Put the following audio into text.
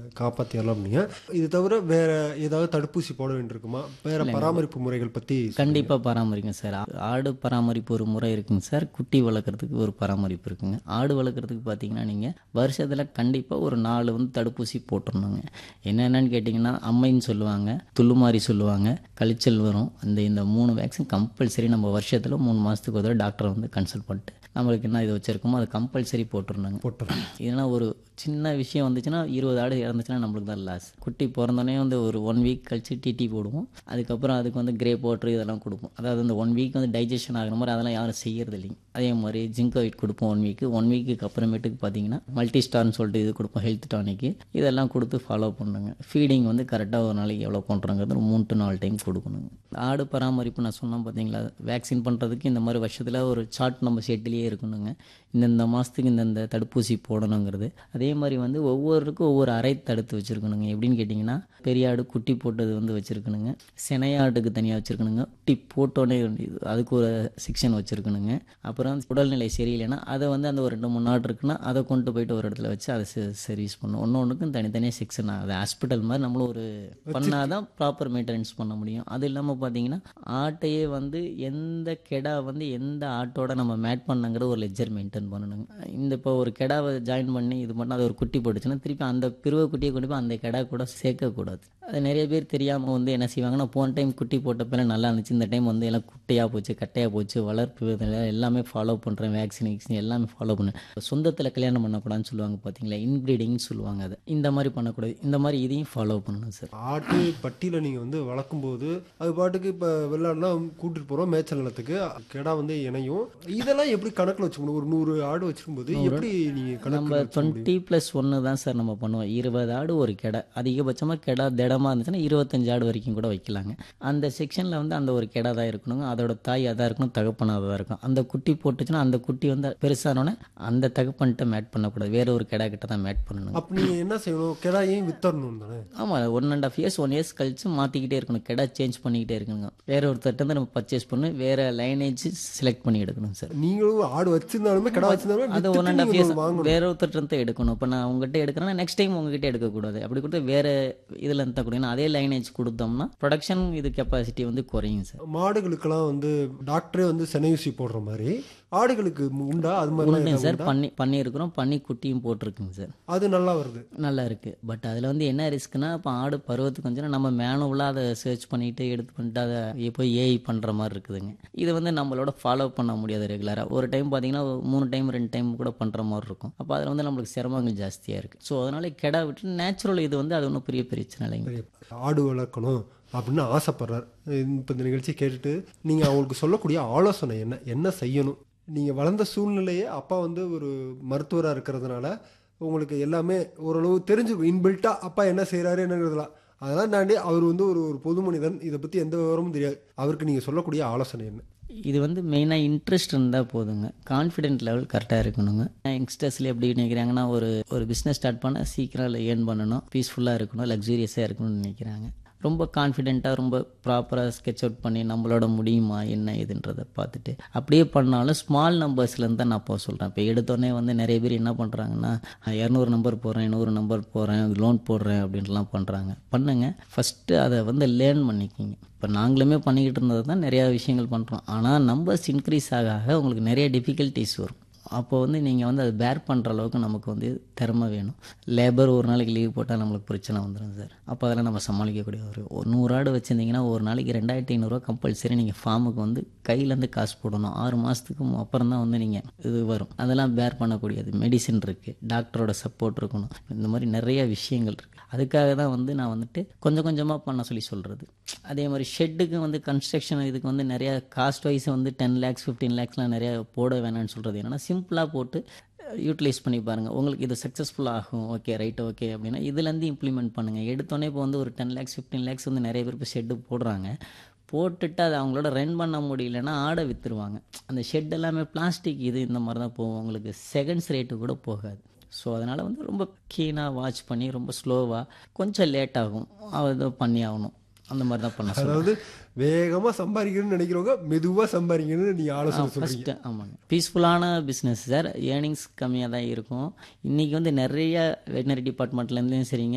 காப்பாற்றிடலாம் அப்படிங்க இது தவிர வேற ஏதாவது தடுப்பூசி போட வேண்டியிருக்குமா வேற பராமரிப்பு முறைகள் பற்றி கண்டிப்பாக பராமரிக்கும் சார் ஆ- ஆடு பராமரிப்பு ஒரு முறை இருக்குங்க சார் குட்டி வளர்க்குறதுக்கு ஒரு பராமரிப்பு இருக்குங்க ஆடு வளர்க்குறதுக்கு பார்த்தீங்கன்னா நீங்கள் வருஷத்தில் கண்டிப்பாக ஒரு நாலு வந்து தடுப்பூசி போட்டுடணுங்க என்னென்னு கேட்டிங்கன்னா அம்மைன்னு சொல்லுவாங்க துள்ளுமாரி சொல்லுவாங்க கழிச்சல் வரும் அந்த இந்த மூணு வேக்சின் கம்பல்சரி நம்ம வருஷத்தில் மூணு மாதத்துக்கு ஒரு தடவை டாக்டரை வந்து கன்சல்ட் பண்ணிட்டு நம்மளுக்கு என்ன இது வச்சுருக்கோமோ அது கம்பல்சரி போட்டுருணுங்க போட்டுறோம் ஏன்னா ஒரு சின்ன விஷயம் வந்துச்சுன்னா இருபது ஆடு இறந்துச்சுன்னா நம்மளுக்கு தான் லாஸ் குட்டி பிறந்தோடனே வந்து ஒரு ஒன் வீக் கழிச்சு டிடி போடுவோம் அதுக்கப்புறம் அதுக்கு வந்து கிரே வாட்டர் இதெல்லாம் கொடுப்போம் அதாவது இந்த ஒன் வீக் வந்து டைஜஷன் ஆகிற மாதிரி அதெல்லாம் யாரும் செய்யறது இல்லைங்க அதே மாதிரி ஜிங்கோவிட் கொடுப்போம் ஒன் வீக்கு ஒன் வீக்குக்கு அப்புறமேட்டுக்கு பார்த்தீங்கன்னா மல்டி ஸ்டார்னு சொல்லிட்டு இது கொடுப்போம் ஹெல்த் டானிக்கு இதெல்லாம் கொடுத்து ஃபாலோ பண்ணுங்க ஃபீடிங் வந்து கரெக்டாக ஒரு நாளைக்கு எவ்வளோ பண்ணுறங்கிறது ஒரு மூணு டு நாலு டைம் கொடுக்கணுங்க ஆடு பராமரிப்பு நான் சொன்னேன் பார்த்தீங்களா வேக்சின் பண்ணுறதுக்கு இந்த மாதிரி வருஷத்தில் ஒரு சார்ட் நம்ம ஷெட்லேயே இருக்கணுங்க இந்தந்த மாதத்துக்கு இந்தந்த தடுப்பூசி போடணுங்கிறது அதே மாதிரி வந்து ஒவ்வொருக்கும் ஒவ்வொரு அறை தடுத்து வச்சுருக்கணுங்க எப்படின்னு கேட்டிங்கன்னா பெரிய ஆடு குட்டி போட்டது வந்து வச்சுருக்கணுங்க சினையாட்டுக்கு தனியாக வச்சுருக்கணுங்க குட்டி போட்டோன்னே இது- அதுக்கு ஒரு செக்ஷன் வச்சுருக்கணுங்க அப்புறம் உடல்நிலை சரியில்லைன்னா அதை வந்து அந்த ஒரு ரெண்டு மூணு நாள் இருக்குன்னா அதை கொண்டு போயிட்டு ஒரு இடத்துல வச்சு அதை சர்வீஸ் பண்ணணும் ஒன்று ஒன்றுக்கும் தனித்தனியாக செக்ஷன் அது ஹாஸ்பிட்டல் மாதிரி நம்மளும் ஒரு பண்ணால் தான் ப்ராப்பர் மெயின்டெனன்ஸ் பண்ண முடியும் அது இல்லாமல் பார்த்தீங்கன்னா ஆட்டையே வந்து எந்த கெடா வந்து எந்த ஆட்டோட நம்ம மேட் பண்ணங்கிற ஒரு லெஜர் மெயின்டைன் பண்ணணுங்க இந்த இப்போ ஒரு கெடாவை ஜாயின் பண்ணி இது பண்ணால் அது ஒரு குட்டி போட்டுச்சுன்னா திருப்பி அந்த பிறவை குட்டியை கொண்டு போய் அந்த கெடா கூட சேர்க்கக்கூடாது அது நிறைய பேர் தெரியாமல் வந்து என்ன செய்வாங்கன்னா போன டைம் குட்டி போட்டப்பல நல்லா இருந்துச்சு இந்த டைம் வந்து எல்லாம் குட்டையாக போச்சு கட்டையாக போச்சு வளர்ப்பு விதத்துல எல்லாமே ஃபாலோ பண்ணுறேன் வேக்சின் வேக்சின் எல்லாமே ஃபாலோ பண்ணேன் சொந்தத்தில் கல்யாணம் பண்ணக்கூடாதுன்னு சொல்லுவாங்க பார்த்தீங்களா இன்ப்ரீடிங்னு சொல்லுவாங்க அதை இந்த மாதிரி பண்ணக்கூடாது இந்த மாதிரி இதையும் ஃபாலோ பண்ணணும் சார் ஆட்டு பட்டியில் நீங்கள் வந்து வளர்க்கும்போது அது பாட்டுக்கு இப்போ வெள்ளாடுனா கூட்டிட்டு போகிறோம் மேய்ச்சல் நிலத்துக்கு கெடா வந்து இணையும் இதெல்லாம் எப்படி கணக்கில் வச்சுக்கணும் ஒரு நூறு ஆடு வச்சிருக்கும்போது எப்படி நீங்கள் நம்ம கணக்கில் டுவெண்ட்டி ப்ளஸ் ஒன்று தான் சார் நம்ம பண்ணுவோம் இருபது ஆடு ஒரு கெடை அதிகபட்சமாக கெடா திடமாக இருந்துச்சுன்னா இருபத்தஞ்சு ஆடு வரைக்கும் கூட வைக்கலாங்க அந்த செக்ஷனில் வந்து அந்த ஒரு கெடா தான் இருக்கணுங்க அதோட தாய் அதாக இருக்கணும் தகப்பனாக தான் இருக்கும் அந்த குட்டி போட்டுச்சுன்னா அந்த குட்டி வந்து பெருசானோடனே அந்த தகப்பன்கிட்ட மேட் பண்ணக்கூடாது வேற ஒரு கெடா கிட்ட தான் மேட் பண்ணணும் அப்போ நீங்கள் என்ன செய்யணும் கெடாயையும் வித்தரணும் தானே ஆமாம் one and half years one years கழிச்சு மாற்றிக்கிட்டே இருக்கணும் கெடா சேஞ்ச் பண்ணிக்கிட்டே இருக்கணுங்க வேற ஒருத்தர்ட்ட வந்து நம்ம பர்ச்சேஸ் பண்ணி வேற லைனேஜ் செலக்ட் பண்ணி எடுக்கணும் சார் நீங்களும் ஆடு வச்சிருந்தாலுமே கெடா வச்சிருந்தாலுமே அது ஒன் வித்துட்டு அண்ட் ஆஃப் நீங்க இயர்ஸ் வாங்கணும் வேற ஒருத்தர் எடுக்கணும் இப்போ நான் உங்ககிட்ட எடுக்கிறேன்னா நெக்ஸ்ட் டைம் உங்ககிட்ட எடுக்கக்கூடாது அப்படி கொடுத்து வேற இதில் இருந்தால் கூட ஏன்னா அதே லைனேஜ் கொடுத்தோம்னா ப்ரொடக்ஷன் இது கெப்பாசிட்டி வந்து குறையும் சார் மாடுகளுக்கெல்லாம் வந்து டாக்டரே வந்து செனையூசி போடுற மாதிரி ஆடுகளுக்கு உண்டா அது மாதிரிலாம் உண்டுங்க ஏதாவது சார் உண்டா? பண்ணி பண்ணியிருக்கிறோம் பண்ணி குட்டியும் போட்டிருக்குங்க சார் அது நல்லா வருது நல்லா இருக்கு பட் அதில் வந்து என்ன ரிஸ்க்னா இப்போ ஆடு பருவத்துக்கு கொஞ்சம் நம்ம மேனுவலாக அதை சர்ச் பண்ணிட்டு எடுத்து பண்ணிட்டு அதை போய் ஏஐ பண்ணுற மாதிரி இருக்குதுங்க இது வந்து நம்மளோட ஃபாலோ பண்ண முடியாது ரெகுலராக ஒரு டைம் பார்த்தீங்கன்னா ஒரு மூணு டைம் ரெண்டு டைம் கூட பண்ணுற மாதிரி இருக்கும் அப்போ அதில் வந்து நம்மளுக்கு சிரமங்கள் ஜாஸ்தியாக இருக்குது ஸோ அதனால கெடா விட்டு நேச்சுரல் இது வந்து அது ஒன்றும் பெரிய பிரச்சனை இல்லைங்க சரி, ஆடு வளர்க்கணும் அப்படின்னு ஆசைப்படுறார் இப்போ இந்த நிகழ்ச்சி கேட்டுட்டு நீங்கள் அவங்களுக்கு சொல்லக்கூடிய ஆலோசனை என்ன என்ன செய்யணும் நீங்கள் வளர்ந்த சூழ்நிலையே அப்பா வந்து ஒரு மருத்துவராக இருக்கிறதுனால உங்களுக்கு எல்லாமே ஓரளவு தெரிஞ்சுக்கும் இன்பில்ட்டாக அப்பா என்ன செய்கிறாரு என்னங்கிறதுலாம் அதெல்லாம் தாண்டி அவர் வந்து ஒரு ஒரு பொது மனிதன் இதை பற்றி எந்த விவரமும் தெரியாது அவருக்கு நீங்கள் சொல்லக்கூடிய ஆலோசனை என்ன இது வந்து மெயினாக இன்ட்ரெஸ்ட் இருந்தால் போதுங்க கான்ஃபிடென்ட் லெவல் கரெக்டாக இருக்கணுங்க யங்ஸ்டர்ஸில் எப்படி நினைக்கிறாங்கன்னா ஒரு ஒரு பிஸ்னஸ் ஸ்டார்ட் பண்ண சீக்கிரம் ஏர்ன் பண்ணணும் பீஸ்ஃபுல்லாக இருக்கணும் லக்ஸூரியஸாக இருக்கணும்னு நினைக்கிறாங்க ரொம்ப கான்ஃபிடென்ட்டாக ரொம்ப ப்ராப்பராக ஸ்கெட்ச் அவுட் பண்ணி நம்மளோட முடியுமா என்ன இதுன்றதை பார்த்துட்டு அப்படியே பண்ணாலும் ஸ்மால் நம்பர்ஸ்லேருந்து தான் நான் போக சொல்கிறேன் இப்போ எடுத்தோடனே வந்து நிறைய பேர் என்ன பண்ணுறாங்கன்னா இரநூறு நம்பர் போடுறேன் நூறு நம்பர் போடுறேன் லோன் போடுறேன் அப்படின்ட்டுலாம் பண்ணுறாங்க பண்ணுங்க ஃபஸ்ட்டு அதை வந்து லேர்ன் பண்ணிக்கிங்க இப்போ நாங்களுமே பண்ணிக்கிட்டு இருந்தது தான் நிறையா விஷயங்கள் பண்ணுறோம் ஆனால் நம்பர்ஸ் இன்க்ரீஸ் ஆக ஆக உங்களுக்கு நிறைய டிஃபிகல்ட்டிஸ் வரும் அப்போ வந்து நீங்கள் வந்து அதை பேர் பண்ணுற அளவுக்கு நமக்கு வந்து திறமை வேணும் லேபர் ஒரு நாளைக்கு லீவ் போட்டால் நம்மளுக்கு பிரச்சனை வந்துடும் சார் அப்போ அதெல்லாம் நம்ம சமாளிக்கக்கூடிய ஒரு ஒரு நூறு ஆடு வச்சுருந்தீங்கன்னா ஒரு நாளைக்கு ரெண்டாயிரத்தி ஐநூறுரூவா கம்பல்சரி நீங்கள் ஃபார்முக்கு வந்து கையிலேருந்து காசு போடணும் ஆறு மாதத்துக்கு அப்புறம் தான் வந்து நீங்கள் இது வரும் அதெல்லாம் பேர் பண்ணக்கூடியது மெடிசின் இருக்குது டாக்டரோட சப்போர்ட் இருக்கணும் இந்த மாதிரி நிறைய விஷயங்கள் இருக்குது அதுக்காக தான் வந்து நான் வந்துட்டு கொஞ்சம் கொஞ்சமாக பண்ண சொல்லி சொல்கிறது அதே மாதிரி ஷெட்டுக்கு வந்து கன்ஸ்ட்ரக்ஷன் இதுக்கு வந்து நிறைய காஸ்ட் வைஸ் வந்து டென் லேக்ஸ் ஃபிஃப்டீன் லேக்ஸ்லாம் நிறைய போட வேணாம்னு சொல்கிறது என்னென்னா சிம்பிளாக போட்டு யூட்டிலைஸ் பண்ணி பாருங்கள் உங்களுக்கு இது சக்ஸஸ்ஃபுல் ஆகும் ஓகே ரைட் ஓகே அப்படின்னா இதுலேருந்து இம்ப்ளிமெண்ட் பண்ணுங்கள் எடுத்தோன்னே இப்போ வந்து ஒரு டென் லேக்ஸ் ஃபிஃப்டீன் லேக்ஸ் வந்து நிறைய பேர் இப்போ ஷெட்டு போடுறாங்க போட்டுட்டு அதை அவங்களோட ரன் பண்ண முடியலன்னா ஆடை விற்றுருவாங்க அந்த ஷெட் எல்லாமே பிளாஸ்டிக் இது இந்த மாதிரி தான் போகும் உங்களுக்கு செகண்ட்ஸ் ரேட்டு கூட போகாது ஸோ அதனால் வந்து ரொம்ப கீனாக வாட்ச் பண்ணி ரொம்ப ஸ்லோவாக கொஞ்சம் லேட் ஆகும் அதை பண்ணி ஆகணும் அந்த மாதிரி தான் பண்ண சொல்லுவேன் அதாவது வேகமாக சம்பாதிக்கணும்னு நினைக்கிறவங்க மெதுவாக சம்பாதிக்கணும்னு நீங்கள் ஆலோசனை சொல்றீங்க ஃபஸ்ட்டு ஆமாங்க பீஸ்ஃபுல்லான பிஸ்னஸ் சார் ஏர்னிங்ஸ் கம்மியாக தான் இருக்கும் இன்றைக்கி வந்து நிறைய வெட்டினரி டிபார்ட்மெண்ட்லேருந்தும் சரிங்க